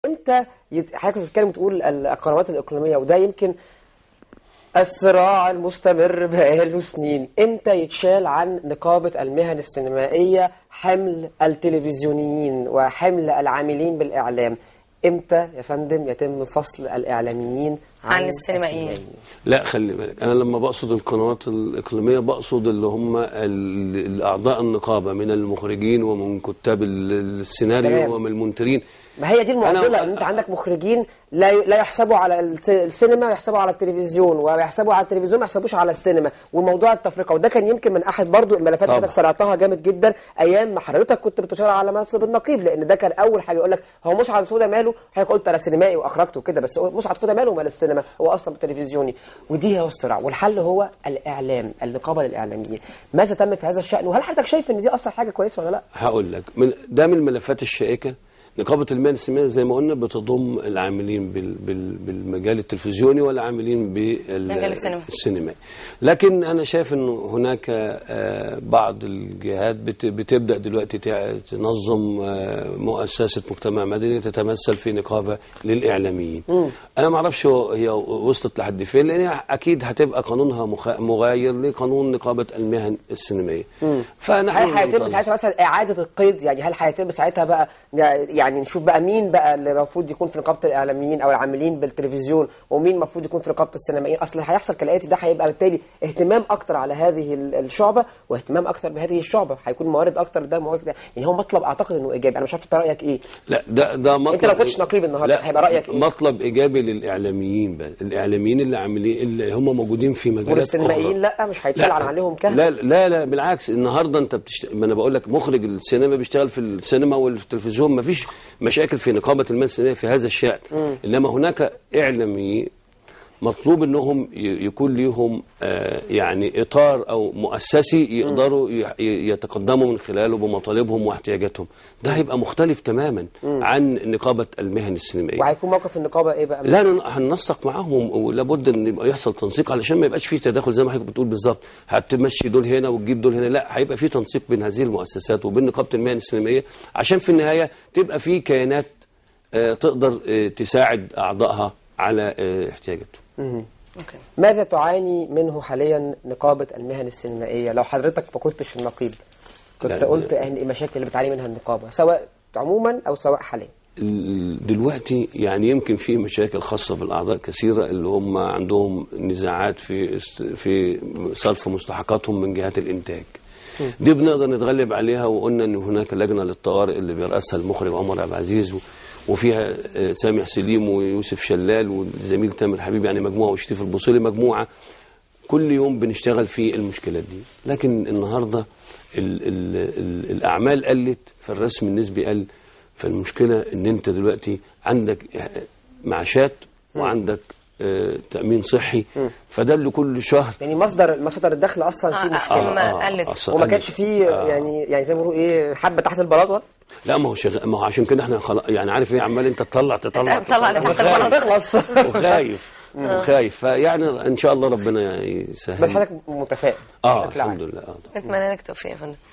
امتى يت... حضرتك كنت بتتكلم تقول القنوات الاقليميه وده يمكن الصراع المستمر بقاله سنين امتى يتشال عن نقابة المهن السينمائية حمل التلفزيونيين وحمل العاملين بالإعلام امتى يا فندم يتم فصل الإعلاميين عن, عن السينمائيين. لا خلي بالك انا لما بقصد القنوات الاقليميه بقصد اللي هم ال- الاعضاء النقابه من المخرجين ومن كتاب ال- السيناريو تمام. ومن المنتجين ما هي دي المعضله أنا- ان انت عندك مخرجين لا ي- لا يحسبوا على الس- السينما ويحسبوا على التلفزيون ويحسبوا على التلفزيون ما يحسبوش على السينما وموضوع التفرقه وده كان يمكن من احد برضو الملفات اللي طبعا. حضرتك سرعتها جامد جدا ايام ما حضرتك كنت بتشار على منصب النقيب لان ده كان اول حاجه يقول لك هو مسعد فوده ماله حضرتك قلت انا سينمائي واخرجته كده بس هو مسعد فوده ماله ومال السينما هو اصلا تلفزيوني ودي هو الصراع والحل هو الاعلام النقابه للاعلاميين ماذا تم في هذا الشان وهل حضرتك شايف ان دي اصلا حاجه كويسه ولا لا هقول لك من ده من الملفات الشائكه نقابه المهن السينمائيه زي ما قلنا بتضم العاملين بال بال بالمجال التلفزيوني والعاملين مجال السينما. بالسينمائي لكن انا شايف ان هناك آه، بعض الجهات بت- بتبدا دلوقتي تع- تنظم آه، مؤسسه مجتمع مدني تتمثل في نقابه للاعلاميين انا ما اعرفش هو- هي وصلت لحد فين لان هي اكيد هتبقى قانونها مخ- مغاير لقانون نقابه المهن السينمائيه فنحن هل هيتم ننتظر. ساعتها مثلا اعاده القيد يعني هل هيتم ساعتها بقى يعني نشوف بقى مين بقى اللي المفروض يكون في نقابه الاعلاميين او العاملين بالتلفزيون ومين المفروض يكون في نقابه السينمائيين اصل اللي هيحصل كالاتي ده هيبقى بالتالي اهتمام اكتر على هذه ال- الشعبه واهتمام اكتر بهذه الشعبه هيكون موارد اكتر ده موارد ده يعني هو مطلب اعتقد انه ايجابي انا مش عارف انت رايك ايه لا ده ده مطلب لو كنتش نقيب النهاردة، لا، هيبقى رأيك إيه؟ مطلب ايجابي للاعلاميين بقى الاعلاميين اللي عاملين اللي هم موجودين في مجالات والسينمائيين أخرى. لا مش هيتشال عن عليهم كهف لا لا لا بالعكس النهارده انت بتشت... ما انا بقول لك مخرج السينما بيشتغل في السينما والتلفزيون ما فيش مشاكل في نقابه المال السينمائيه في هذا الشان انما هناك اعلاميين مطلوب انهم ي- يكون ليهم آه، يعني اطار او مؤسسي يقدروا ي- ي- يتقدموا من خلاله بمطالبهم واحتياجاتهم ده هيبقى مختلف تماما عن نقابه المهن السينمائيه وهيكون موقف النقابه ايه بقى لا ن- هننسق معاهم ولابد ان يبقى يحصل تنسيق علشان ما يبقاش فيه تداخل زي ما حضرتك بتقول بالظبط هتمشي دول هنا وتجيب دول هنا لا هيبقى فيه تنسيق بين هذه المؤسسات وبين نقابه المهن السينمائيه عشان في النهايه تبقى في كيانات آه، تقدر آه، تساعد اعضائها على آه، احتياجاتهم اوكي ماذا تعاني منه حاليا نقابة المهن السينمائية لو حضرتك ما كنتش النقيب كنت لا، قلت يعني المشاكل اللي بتعاني منها النقابة سواء عموما أو سواء حاليا ال- دلوقتي يعني يمكن في مشاكل خاصة بالأعضاء كثيرة اللي هم عندهم نزاعات في است- في صرف مستحقاتهم من جهات الإنتاج دي بنقدر نتغلب عليها وقلنا ان هناك لجنه للطوارئ اللي بيرأسها المخرج عمر عبد العزيز و- وفيها آه، سامح سليم ويوسف شلال والزميل تامر حبيب يعني مجموعه وشريف البوصيري مجموعه كل يوم بنشتغل في المشكلات دي لكن النهارده ال ال ال الاعمال قلت فالرسم النسبي قل فالمشكله ان انت دلوقتي عندك معاشات وعندك آه، تامين صحي فده اللي كل شهر يعني مصدر مصدر الدخل أصلا فيه آه، مشكلة ما قلت. أصلاً وما قلت. كانش فيه آه. يعني يعني زي ما بيقولوا إيه حبة تحت البلاطة لا ما هو شغال ما هو عشان كده احنا خلاص يعني عارف ايه عمال انت تطلع تطلع تطلع اللي تحت وخايف- البلاطة. تخلص وخايف وخايف فيعني ان شاء الله ربنا يسهل بس حضرتك متفائل اه بشكل عام. الحمد لله اه نتمنى لك توفيق يا فندم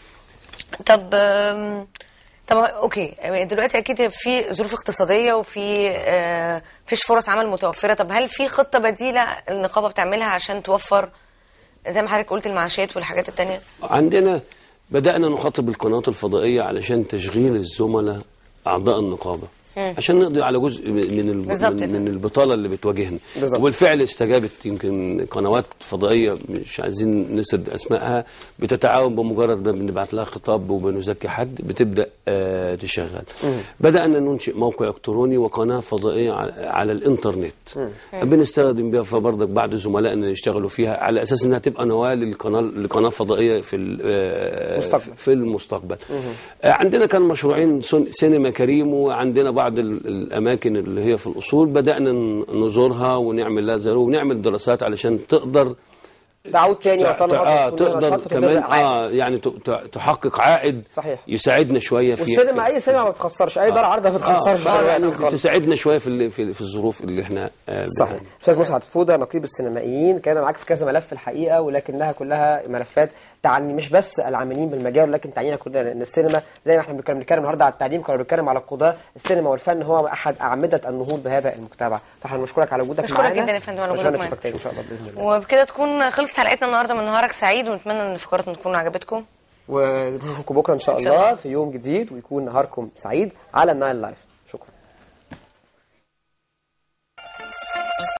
طب آم، طب اوكي دلوقتي اكيد في ظروف اقتصاديه وفي آه، فيش فرص عمل متوفره طب هل في خطه بديله النقابه بتعملها عشان توفر زي ما حضرتك قلت المعاشات والحاجات التانية عندنا بدأنا نخاطب القنوات الفضائية علشان تشغيل الزملاء أعضاء النقابة عشان نقضي على جزء من ال- بالظبط من, كده. من البطالة اللي بتواجهنا بالظبط. وبالفعل استجابت يمكن قنوات فضائية مش عايزين نسرد أسمائها بتتعاون بمجرد ما بنبعت لها خطاب وبنزكي حد بتبدأ آه تشغل بدأنا ننشئ موقع إلكتروني وقناة فضائية على, على الإنترنت بنستخدم بها فبرضك بعض زملائنا يشتغلوا فيها على أساس إنها تبقى نواة للقناة لقناة فضائية في ال- آه، مستقبل. في المستقبل آه، عندنا كان مشروعين سن- سينما كريم وعندنا بعض ال- الاماكن اللي هي في الاصول بدانا ن- نزورها ونعمل لها زيارة ونعمل دراسات علشان تقدر تعود تاني تع- وطنها اه تكون تقدر نشاط فتبدأ كمان عائد. اه يعني ت- ت- تحقق عائد صحيح. يساعدنا شويه في والسينما في- أي سينما ما بتخسرش أي دار عرض ما بتخسرش آه دلوقتي يعني خالص. تساعدنا شويه في ال- في, في الظروف اللي احنا آه صحيح بنعاني. استاذ مسعد فوده نقيب السينمائيين كان معاك في كذا ملف الحقيقه ولكنها كلها ملفات تعني مش بس العاملين بالمجال ولكن تعنينا كلنا لان السينما زي ما احنا بنتكلم بنتكلم النهارده على التعليم كنا بنتكلم على القضاه السينما والفن هو احد اعمده النهوض بهذا المجتمع فاحنا بنشكرك على وجودك بشكرك معانا جدا يا فندم على وإن شاء وجودك الله معانا. نشوفك تاني ان شاء الله باذن الله وبكده تكون خلصت حلقتنا النهارده من نهارك سعيد ونتمنى ان فقراتنا تكون عجبتكم ونشوفكم بكره ان شاء إن شاء الله. الله في يوم جديد ويكون نهاركم سعيد على النايل لايف